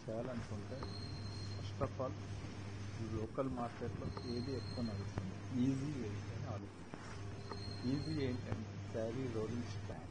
చేయాలనుకుంటే first of all local మార్కెట్లో ఏది ఎక్కువ నడుస్తుంది ఈజీ ఏంటి అని ఆలోచించాలి ఈజీ ఏంటంటే శారీ రోలింగ్ స్టాండ్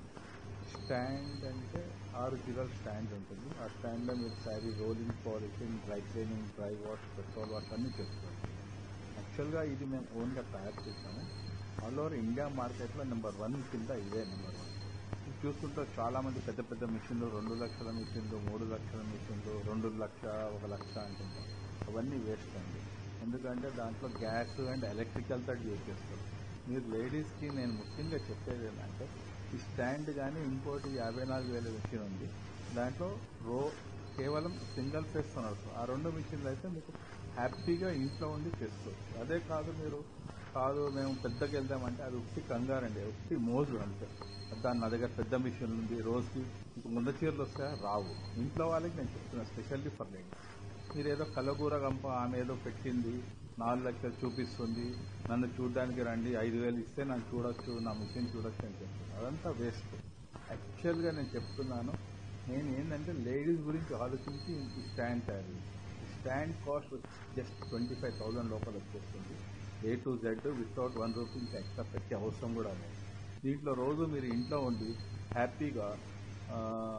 స్టాండ్ అంటే ఆరు కిలోల స్టాండ్ ఉంటుంది ఆ స్టాండ్లో మీరు sari rolling polishing dry cleaning dry wash petrol wash అన్నీ చేసుకోవచ్చు యాక్చువల్గా ఇది మేము ఓన్గా తయారు చేసాము ఆల్ ఓవర్ ఇండియా మార్కెట్లో నెంబర్ వన్ కింద ఇదే నెంబర్ వన్ ఇది చూస్తుంటే చాలామంది పెద్ద పెద్ద మిషన్లు రెండు లక్షల మిషన్లు మూడు లక్షల మిషన్లు రెండు లక్ష ఒక లక్ష అంటుంటారు అవన్నీ వేస్ట్ అండి ఎందుకంటే దాంట్లో గ్యాస్ అండ్ ఎలక్ట్రికల్ తోటి యూజ్ చేస్తారు మీరు లేడీస్కి నేను ముఖ్యంగా చెప్పేది ఏంటంటే ఈ స్టాండ్ కానీ ఇంకోటి యాభై నాలుగు వేల మిషన్ ఉంది దాంట్లో రో కేవలం సింగిల్ ఫేస్ నడుస్తుంది ఆ రెండు మిషన్లు అయితే మీకు హ్యాపీగా ఇంట్లో ఉండి చేసుకోవచ్చు అదే కాదు మీరు కాదు మేము పెద్దకి వెళ్దామంటే అది ఉత్తి కంగారండి ఉత్తి మోజు అంతే దాని నా దగ్గర పెద్ద మిషన్ ఉంది రోజుకి ఇంక ముంద చీరలు వస్తాయా రావు ఇంట్లో వాళ్ళకి నేను చెప్తున్నా స్పెషల్లీ ఫర్ లేడీస్ మీరు ఏదో కలగూర గంప ఆమె ఏదో పెట్టింది నాలుగు లక్షలు చూపిస్తుంది నన్ను చూడడానికి రండి ఐదు వేలు ఇస్తే నన్ను చూడొచ్చు నా మిషన్ చూడొచ్చు అని చెప్తున్నాను అదంతా వేస్ట్ యాక్చువల్గా నేను చెప్తున్నాను నేను ఏంటంటే లేడీస్ గురించి ఆలోచించి ఈ స్టాండ్ తయారు చేశాను. ఈ stand cost just twenty five thousand లోపల వచ్చేస్తుంది A to Z without one rupee ఇంకా ఎక్స్ట్రా పెట్టే అవసరం కూడా లేదు దీంట్లో రోజు మీరు ఇంట్లో ఉండి హ్యాపీగా ఆ,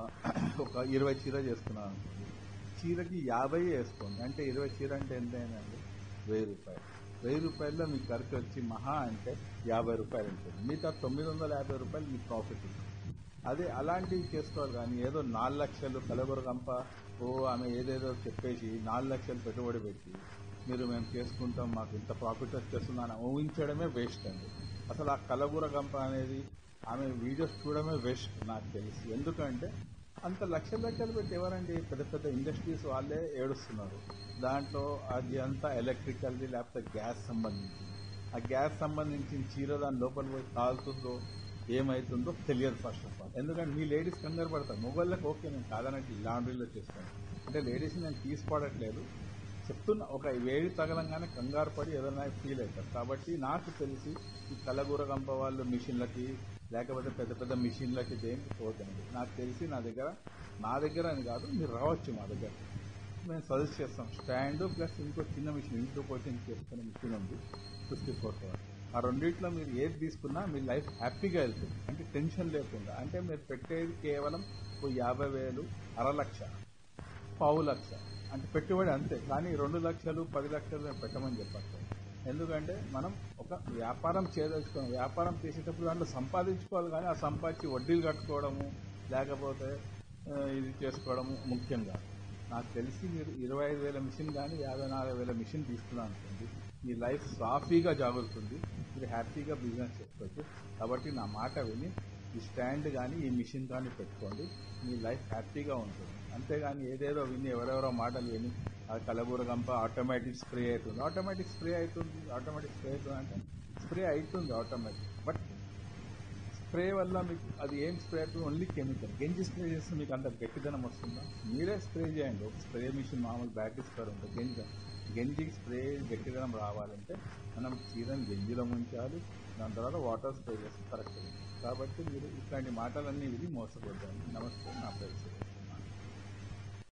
ఒక ఇరవై చీర చేసుకున్నాను అనుకోండి చీరకి యాభై వేసుకోండి అంటే ఇరవై చీర అంటే ఎంత అయిందండి వెయ్యి రూపాయలు వెయ్యి రూపాయల్లో మీ ఖర్చు వచ్చి మహా అంటే యాభై రూపాయలు ఉంటుంది మిగతా తొమ్మిది వందల యాభై రూపాయలు మీ ప్రాఫిట్ ఉంటుంది అదే అలాంటివి చేసుకోవాలి కానీ ఏదో నాలుగు లక్షలు కలబుర గంప ఓ ఆమె ఏదేదో చెప్పేసి నాలుగు లక్షలు పెట్టుబడి పెట్టి మీరు మేము చేసుకుంటాం మాకు ఇంత ప్రాఫిట్ వచ్చేస్తుందని ఊహించడమే వేస్ట్ అండి అసలు ఆ కలబుర గంప అనేది ఆమె వీడియోస్ చూడడమే వేస్ట్ నాకు తెలిసి ఎందుకంటే అంత లక్షల లక్షలు పెట్టి ఎవరండి పెద్ద పెద్ద ఇండస్ట్రీస్ వాళ్ళే ఏడుస్తున్నారు దాంట్లో అది అంతా ఎలక్ట్రికల్ది లేకపోతే గ్యాస్ సంబంధించింది ఆ గ్యాస్ సంబంధించిన చీర దాని లోపల పోయి కాలుతుందో ఏమవుతుందో తెలియదు ఫస్ట్ ఆఫ్ ఆల్ ఎందుకంటే మీ లేడీస్ కంగారు పడతారు మొబైల్లోకి ఓకే నేను కాదన్నట్టు లాండ్రీలో చేస్తాను అంటే లేడీస్ నేను తీసుకోవట్లేదు చెప్తున్నా ఒక వేడి తగలంగానే కంగారు పడి ఏదైనా ఫీల్ అవుతారు కాబట్టి నాకు తెలిసి ఈ కలగూర గంప వాళ్ళు మిషన్లకి లేకపోతే పెద్ద పెద్ద మిషన్లకి దేనికి పోతండి నాకు తెలిసి నా దగ్గర నా దగ్గర అని కాదు మీరు రావచ్చు మా దగ్గర మేము సజెస్ట్ చేస్తాం స్టాండ్ ప్లస్ ఇంకో చిన్న మిషన్ ఇంట్లో కోచింగ్ చేసుకునే మిషన్ ఉంది ఫిఫ్టీ ఫోర్ థౌసండ్ ఆ రెండిట్లో మీరు ఏది తీసుకున్నా మీ లైఫ్ హ్యాపీగా వెళ్తుంది అంటే టెన్షన్ లేకుండా అంటే మీరు పెట్టేది కేవలం ఓ యాభై వేలు అర లక్ష పావు లక్ష అంటే పెట్టుబడి అంతే కానీ రెండు లక్షలు పది లక్షలు మేము పెట్టమని చెప్పట్లేదు ఎందుకంటే మనం ఒక వ్యాపారం చేయదలుచుకోవడం వ్యాపారం చేసేటప్పుడు దాంట్లో సంపాదించుకోవాలి కానీ ఆ సంపాదించి వడ్డీలు కట్టుకోవడము లేకపోతే ఆ, ఇది చేసుకోవడము ముఖ్యంగా నాకు తెలిసి మీరు ఇరవై ఐదు వేల మిషన్ కానీ యాభై నాలుగు వేల మిషన్ తీసుకున్నాను అనుకోండి మీ లైఫ్ సాఫీగా జాగుతుంది మీరు హ్యాపీగా బిజినెస్ చేసుకోవచ్చు కాబట్టి నా మాట విని ఈ స్టాండ్ కానీ ఈ మిషన్ కానీ పెట్టుకోండి మీ లైఫ్ హ్యాపీగా ఉంటుంది అంతేగాని ఏదేదో విని ఎవరెవరో మాటలు విని ఆ కలబూర గంప ఆటోమేటిక్ స్ప్రే అవుతుంది ఆటోమేటిక్ స్ప్రే అవుతుంది ఆటోమేటిక్ స్ప్రే అవుతుంది అంటే స్ప్రే అవుతుంది ఆటోమేటిక్ బట్ స్ప్రే వల్ల మీకు అది ఏం స్ప్రే అవుతుంది ఓన్లీ కెమికల్ గంజి స్ప్రే చేస్తే మీకు అంత గట్టిదనం వస్తుందా మీరే స్ప్రే చేయండి ఒక స్ప్రే మిషన్ మామూలు బ్యాటరీ స్ప్రే ఉంటుంది గంజి గంజికి స్ప్రే గట్టిదనం రావాలంటే మనం చీరని గంజిలో ముంచాలి దాని తర్వాత వాటర్ స్ప్రే చేస్తే కరెక్ట్ కాబట్టి మీరు ఇట్లాంటి మాటలన్నీ విని మోసపోతాయి నమస్తే నా పేరు సురేష్